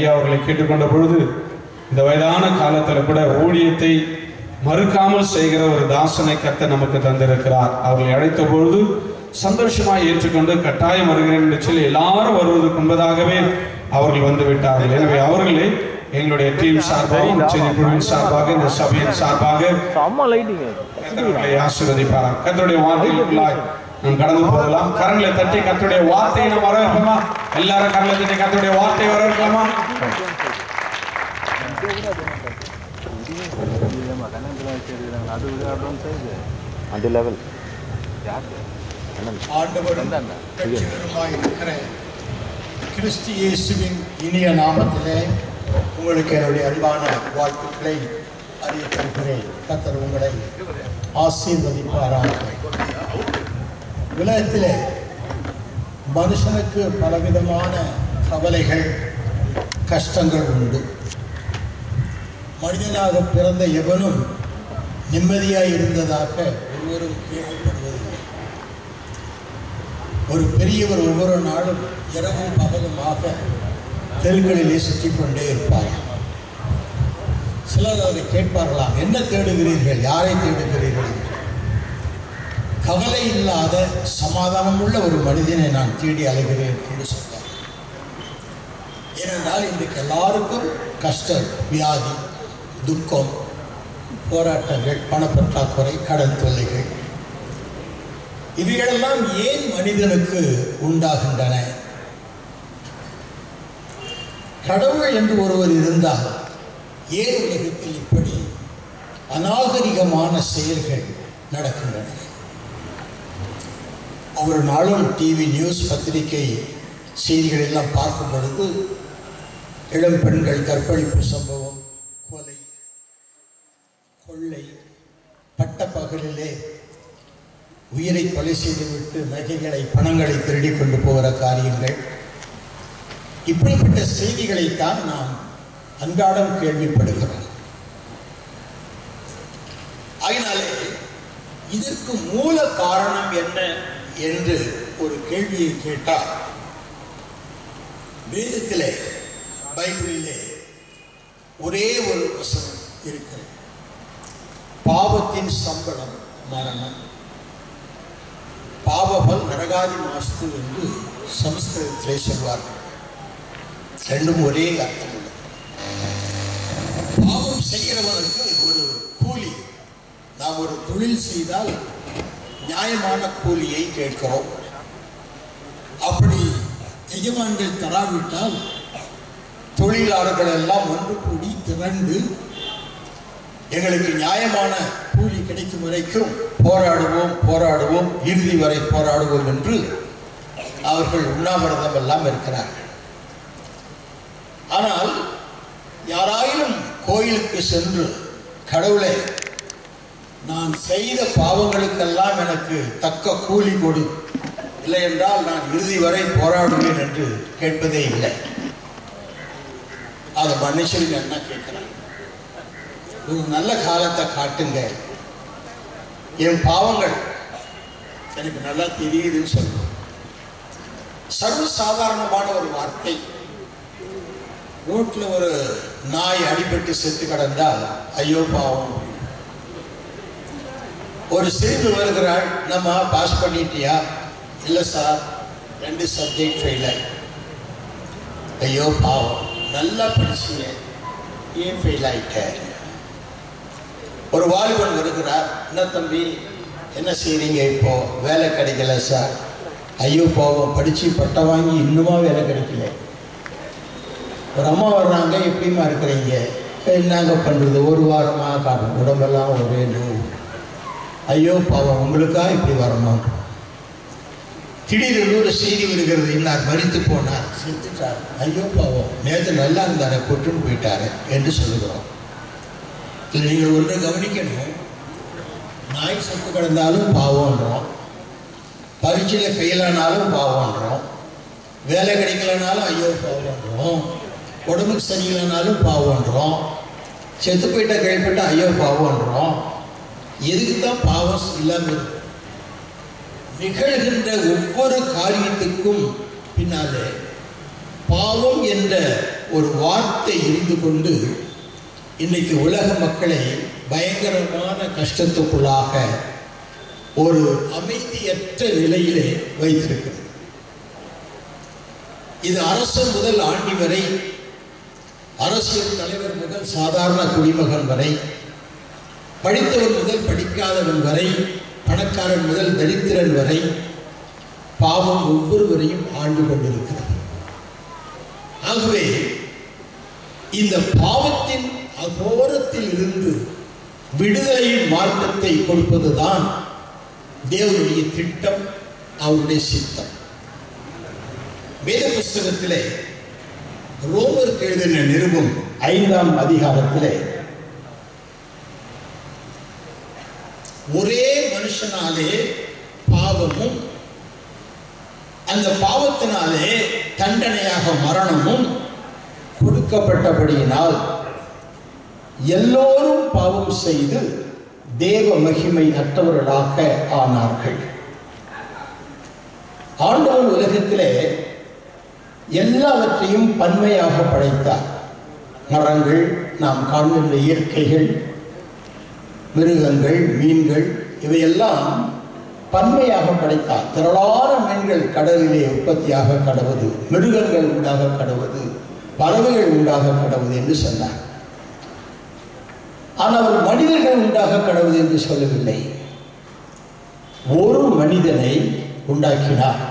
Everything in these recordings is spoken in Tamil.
ஐயா அவர்களை கேட்டுக்கொண்ட பொழுது இந்த வயதான காலத்தில் கூட ஊழியத்தை மறுக்காமல் செய்கிற ஒரு தாசனை கர்த்தர் நமக்கு தந்திருக்கிறார் அவர்களை அழைத்த பொழுது சந்தோஷமாய் ஏற்றுக்கொண்டு கட்டாயம் வருகிறேன் என்று சொல்லி எல்லாரும் வருவதற்கு முன்பதாகவே அவர்கள் வந்து விட்டார்கள் எனவே அவர்களே எங்களுடைய டீம் சார்பாக சென்னை குழுவின் சார்பாக இந்த சபையின் சார்பாக செம்ம லைட்டிங் கர்த்தருடைய ஆசீர்வதிப்பாராம் கர்த்தருடைய வார்த்தைகளுக்குள்ளாய் நாம் கடந்து போகலாம் கரங்களை தட்டி கர்த்தருடைய வார்த்தையை நாம் வரவேற்கலாமா எல்லாரும் கரங்களை தட்டி கர்த்தருடைய வார்த்தையை வரவேற்கலாமா அந்த லெவல் ஆண்டவரும் ரட்சகருமாய் இருக்கிற கிறிஸ்து இயேசுவின் இனிய நாமத்திலே உங்களுக்கு என்னுடைய அன்பான வாழ்த்துக்களை அறிவித்திருக்கிறேன் கர்த்தர் உங்களை ஆசீர்வதிப்பாராக உலகத்திலே மனுஷனுக்கு பலவிதமான கவலைகள் கஷ்டங்கள் உண்டு மனிதனாக பிறந்த எவனும் நிம்மதியாய் இருந்ததாக ஒருவரும் கேள்விப்படுவதில்லை ஒரு பெரியவர் ஒவ்வொரு நாளும் இரவும் பகலுமாக தெருக்களிலே சுற்றி கொண்டே இருப்பார் சிலர் அதை கேட்பார்களாம் என்ன தேடுகிறீர்கள் யாரை தேடுகிறீர்கள் கவலை இல்லாத சமாதானமுள்ள ஒரு மனிதனை நான் தேடி அலைகிறேன் என்று சொன்னார் ஏனென்றால் இன்றைக்கு எல்லாருக்கும் கஷ்டம் வியாதி துக்கம் போராட்டங்கள் பணப்பற்றாக்குறை கடன் தொல்லைகள் இவைகளெல்லாம் ஏன் மனிதனுக்கு உண்டாகின்றன கடவுள் என்று ஒருவர் இருந்தால் ஏன் உலகத்தில் இப்படி அநாகரிகமான செயல்கள் நடக்கின்றன ஒவ்வொரு நாளும் டிவி நியூஸ் பத்திரிகை செய்திகள் எல்லாம் பார்க்கும் பொழுது இளம் பெண்கள் கற்பழிப்பு சம்பவம் கொலை கொள்ளை பட்டப்பகலிலே உயிரை கொலை செய்துவிட்டு நகைகளை பணங்களை திருடி கொண்டு போகிற காரியங்கள் இப்படிப்பட்ட செய்திகளைத்தான் நாம் அன்றாடம் கேள்விப்படுகிறோம் அதனாலே இதற்கு மூல காரணம் என்ன என்று ஒரு கேள்வியை கேட்டால் வேதத்திலே பைபிளிலே ஒரே ஒரு வசனம் இருக்கிறது பாவத்தின் சம்பளம் மரணம் பாவபல் நரகாதி மாஸ்து என்று சமஸ்கிருதத்திலே சொல்வார்கள் ரெண்டும் ஒரே அர்த்தம் உள்ளது பாவம் செய்கிறவனுக்கு ஒரு கூலி நாம் ஒரு தொழில் செய்தால் நியாயமான கூலியை கேட்கிறோம் அப்படி எஜமான்கள் தராவிட்டால் தொழிலாளர்கள் எல்லாம் ஒன்று கூடி திரண்டு எங்களுக்கு நியாயமான கூலி கிடைக்கும் வரைக்கும் போராடுவோம் போராடுவோம் இறுதி வரை போராடுவோம் என்று அவர்கள் உண்ணாவிரதம் எல்லாம் இருக்கிறார்கள் ஆனால் யாராயினும் கோயிலுக்கு சென்று கடவுளே நான் செய்த பாவங்களுக்கெல்லாம் எனக்கு தக்க கூலி கொடு இல்லை என்றால் நான் இறுதி வரை போராடுவேன் என்று கேட்பதே இல்லை அதை மனுஷன் என்ன கேட்கிறாங்க ஒரு நல்ல காலத்தை காட்டுங்க என் பாவங்கள் எனக்கு நல்லா தெரியுதுன்னு சொல்லுவோம் சர்வ சாதாரணமான ஒரு வார்த்தை ரோட்ல ஒரு நாய் அடிபட்டு செத்து கிடந்தால் ஐயோ பாவம் ஒரு சிரிப்பு வருகிறாள் நம்ம பாஸ் பண்ணிட்டியா இல்லை சார் ரெண்டு சப்ஜெக்ட் ஃபெயில் ஐயோ பாவம் நல்லா படிச்சீங்க ஏன் ஃபெயில் ஆயிட்ட ஒரு வாலிபன் வருகிறார் என்ன தம்பி என்ன செய்றீங்க இப்போ வேலை கிடைக்கல சார் ஐயோ பாவம் படித்து பட்டம் வாங்கி இன்னுமா வேலை கிடைக்கல ஒரு அம்மா வர்றாங்க எப்படிமா இருக்கிறீங்க என்னங்க பண்ணுறது ஒரு வாரமாக காணும் உடம்பெல்லாம் ஒரே நோவு ஐயோ பாவம் உங்களுக்கா இப்படி வரணும் திடீரென்று ஒரு செய்தி வருகிறது இன்னார் மறித்து போனார் செத்துட்டார் ஐயோ பாவம் நேற்று நல்லா இருந்தாரு கொட்டுன்னு போயிட்டாரு என்று சொல்லுகிறோம் இல்லை நீங்கள் ஒன்றை கவனிக்கணும் நாய் செத்து கிடந்தாலும் பாவம்ன்றோம் பரீட்சையில் ஃபெயில் ஆனாலும் பாவம்ன்றோம் வேலை கிடைக்கலனாலும் ஐயோ பாவம்ன்றோம் உடம்புக்கு சரியில்லைனாலும் பாவம்ன்றோம் செத்து போயிட்ட கேள்விப்பட்ட ஐயோ பாவம்ன்றோம் எதுக்கு தான் பாவம் இல்லாமல் இருக்கு நிகழ்கின்ற ஒவ்வொரு காரியத்துக்கும் பின்னாலே பாவம் என்ற ஒரு வார்த்தை இருந்து கொண்டு இன்னைக்கு உலக மக்களை பயங்கரமான கஷ்டத்துக்குள்ளாக ஒரு அமைதியற்ற நிலையிலே வைத்திருக்கிறது இது அரசு முதல் ஆண்டி வரை அரசியல் தலைவர் முதல் சாதாரண குடிமகன் வரை படித்தவன் முதல் படிக்காதவன் வரை பணக்காரன் முதல் தரித்திரன் வரை பாவம் ஒவ்வொருவரையும் ஆண்டு கொண்டிருக்கிறது ஆகவே இந்த பாவத்தின் அகோரத்தில் இருந்து விடுதலையின் மார்க்கத்தை கொடுப்பதுதான் தேவனுடைய திட்டம் அவருடைய சித்தம் வேத புஸ்தகத்திலே ரோமருக்கு எழுதின நிருபம் ஐந்தாம் அதிகாரத்திலே ஒரே மனுஷனாலே பாவமும் அந்த பாவத்தினாலே தண்டனையாக மரணமும் கொடுக்கப்பட்டபடியினால் எல்லோரும் பாவம் செய்து தேவ மகிமை அற்றவர்களாக ஆனார்கள் ஆண்டவன் உலகத்திலே எல்லாவற்றையும் பன்மையாக படைத்தார் மரங்கள் நாம் காண்கின்ற இயற்கைகள் மிருகங்கள் மீன்கள் இவையெல்லாம் பன்மையாக படைத்தார் திரளான மீன்கள் கடலிலே உற்பத்தியாக கடவுது மிருகங்கள் உண்டாக கடவுது பறவைகள் உண்டாக கடவுது என்று சொன்னார் ஆனால் அவர் மனிதர்கள் உண்டாக கடவுது என்று சொல்லவில்லை ஒரு மனிதனை உண்டாக்கினார்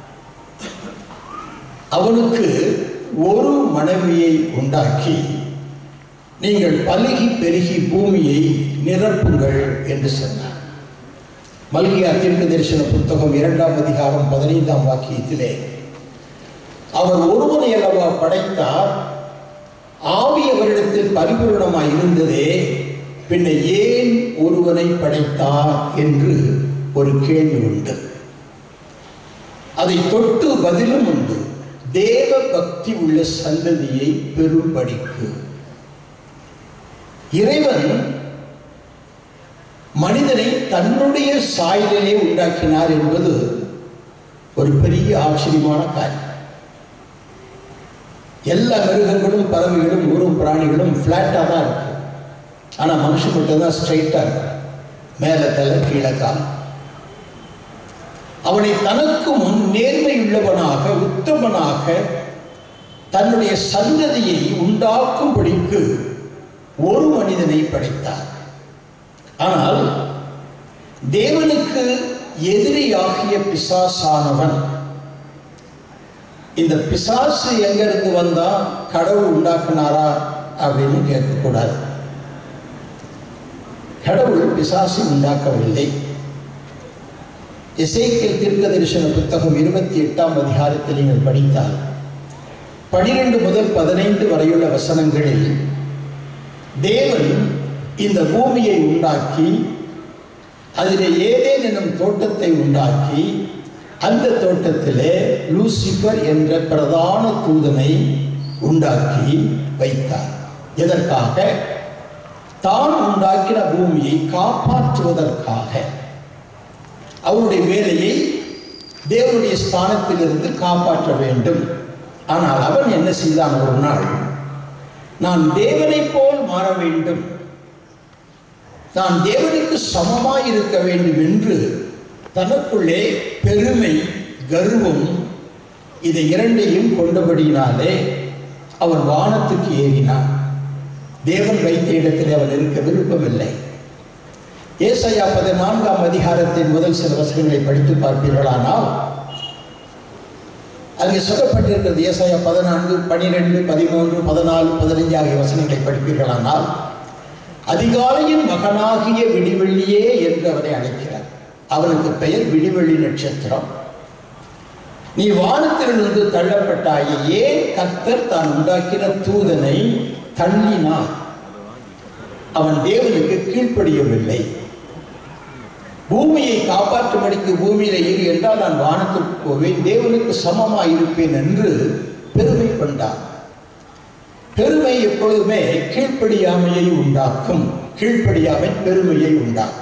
அவனுக்கு ஒரு மனைவியை உண்டாக்கி நீங்கள் பலுகி பெருகி பூமியை நிரப்புங்கள் என்று சொன்னார் மல்கியா தீர்க்க தரிசன புத்தகம் இரண்டாம் அதிகாரம் பதினைந்தாம் வாக்கியத்திலே அவர் ஒருவனை அல்லவா படைத்தார் ஆவி அவரிடத்தில் பரிபூரணமாய் இருந்ததே பின்ன ஏன் ஒருவனை படைத்தார் என்று ஒரு கேள்வி உண்டு அதை தொட்டு பதிலும் உண்டு தேவ பக்தி உள்ள சந்ததியை பெரும்படிக்கு இறைவன் மனிதனை தன்னுடைய சாயலிலே உண்டாக்கினார் என்பது ஒரு பெரிய ஆச்சரியமான காரியம் எல்லா மிருகங்களும் பறவைகளும் ஊரும் பிராணிகளும் ஃப்ளாட்டாக தான் இருக்கு ஆனால் மனுஷன் மட்டும் தான் ஸ்ட்ரைட்டாக இருக்கு மேலே தலை கீழே கால் அவனை தனக்கு முன் நேர்மையுள்ளவனாக உத்தமனாக தன்னுடைய சந்ததியை உண்டாக்கும்படிக்கு ஒரு மனிதனை படைத்தார் ஆனால் தேவனுக்கு எதிரியாகிய பிசாசானவன் இந்த பிசாசு எங்கிருந்து வந்தா கடவுள் உண்டாக்குனாரா அப்படின்னு கேட்கக்கூடாது கடவுள் பிசாசு உண்டாக்கவில்லை இசைக்கில் தீர்க்க தரிசன புத்தகம் இருபத்தி எட்டாம் அதிகாரத்தில் நீங்கள் படித்தால் பனிரெண்டு முதல் பதினைந்து வரையுள்ள வசனங்களில் தேவன் இந்த பூமியை உண்டாக்கி அதிலே ஏதேன் என்னும் தோட்டத்தை உண்டாக்கி அந்த தோட்டத்திலே லூசிபர் என்ற பிரதான தூதனை உண்டாக்கி வைத்தார் எதற்காக தான் உண்டாக்கின பூமியை காப்பாற்றுவதற்காக அவருடைய வேலையை தேவனுடைய ஸ்தானத்திலிருந்து காப்பாற்ற வேண்டும் ஆனால் அவன் என்ன செய்தான் ஒரு நாள் நான் தேவனைப் போல் மாற வேண்டும் நான் தேவனுக்கு சமமாய் இருக்க வேண்டும் என்று தனக்குள்ளே பெருமை கர்வம் இதை இரண்டையும் கொண்டபடியினாலே அவன் வானத்துக்கு ஏறினான் தேவன் வைத்த இடத்தில் அவன் இருக்க விருப்பமில்லை ஏசாயா பதினான்காம் அதிகாரத்தின் முதல் சில வசனங்களை படித்து பார்ப்பீர்களானால் அங்கே சொல்லப்பட்டிருக்கிறது ஏசாயா பதினான்கு பனிரெண்டு பதிமூன்று பதினாலு பதினைஞ்சு ஆகிய வசனங்களை படிப்பீர்களானால் அதிகாலையின் மகனாகிய விடிவெள்ளியே என்று அவனை அழைக்கிறார் அவனுக்கு பெயர் விடிவெள்ளி நட்சத்திரம் நீ வானத்திலிருந்து தள்ளப்பட்டாயே ஏன் கர்த்தர் தான் உண்டாக்கின தூதனை தள்ளினான் அவன் தேவனுக்கு கீழ்ப்படியவில்லை பூமியை காப்பாற்றும்படிக்கு பூமியில ஏறி என்றால் நான் வானத்திற்கு போவேன் தேவனுக்கு சமமாய் இருப்பேன் என்று பெருமை கொண்டான் பெருமை எப்பொழுதுமே கீழ்ப்படியாமையை உண்டாக்கும் கீழ்ப்படியாமை பெருமையை உண்டாக்கும்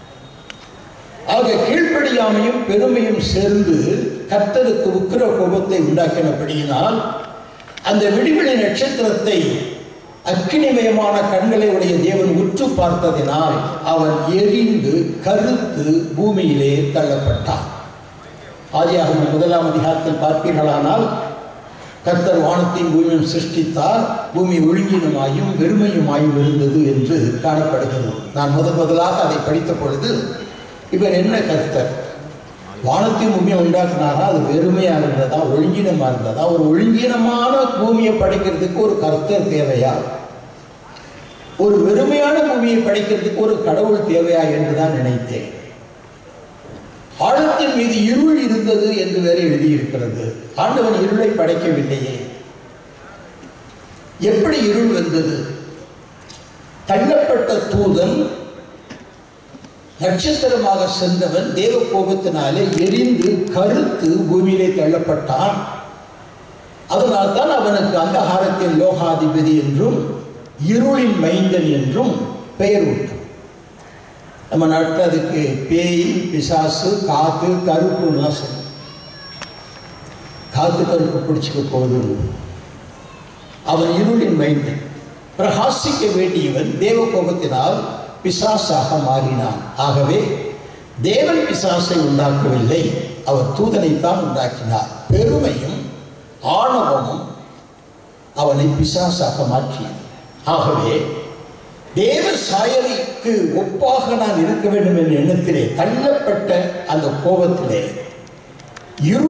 ஆக கீழ்ப்படியாமையும் பெருமையும் சேர்ந்து கர்த்தருக்கு உக்கிர கோபத்தை உண்டாக்கினபடியினால் அந்த விடிவெளி நட்சத்திரத்தை அக்கினிமயமான கண்களை உடைய தேவன் உற்று பார்த்ததினால் அவன் எரிந்து கருத்து பூமியிலே தள்ளப்பட்டான் ஆதியாகமம் முதலாம் அதிகாரத்தில் பார்ப்பீர்களானால் கர்த்தர் வானத்தையும் பூமியும் சிருஷ்டித்தார் பூமி ஒழுங்கினுமாயும் வெறுமையுமாயும் இருந்தது என்று காணப்படுகிறது நான் முதன் முதலாக அதை படித்த பொழுது இவர் என்ன கர்த்தர் வானத்தையும் பூமியை உண்டாக்குனாரா அது வெறுமையாக இருந்ததா ஒழுங்கினமாக இருந்ததா ஒரு ஒழுங்கினமான பூமியை படைக்கிறதுக்கு ஒரு கர்த்தர் தேவையா ஒரு வெறுமையான பூமியை படைக்கிறதுக்கு ஒரு கடவுள் தேவையா என்று தான் நினைத்தேன் ஆழத்தின் மீது இருள் இருந்தது என்று வேற எழுதியிருக்கிறது ஆண்டவன் இருளை படைக்கவில்லையே எப்படி இருள் வந்தது தள்ளப்பட்ட தூதன் நட்சத்திரமாக சென்றவன் தேவ கோபத்தினாலே எரிந்து கருத்து பூமியிலே தள்ளப்பட்டான் அதனால் தான் அவனுக்கு அந்தகாரத்தின் லோகாதிபதி என்றும் இருளின் மைந்தன் என்றும் பெயர் உண்டு நம்ம நாட்டில் அதுக்கு பேய் பிசாசு காத்து கருப்புலாம் சொல்லும் காத்து கருப்பு பிடிச்சிக்க போகுது அவன் இருளின் மைந்தன் பிரகாசிக்க வேண்டியவன் தேவ கோபத்தினால் பிசாசாக மாறினான் ஆகவே தேவன் பிசாசை உண்டாக்கவில்லை அவர் தூதனைத்தான் உண்டாக்கினார் பெருமையும் ஆணவமும் அவனை பிசாசாக மாற்றியது ஆகவே தேவ சாயலுக்கு ஒப்பாக நான் இருக்க வேண்டும் என்ற எண்ணத்திலே தள்ளப்பட்ட அந்த கோபத்திலே இரு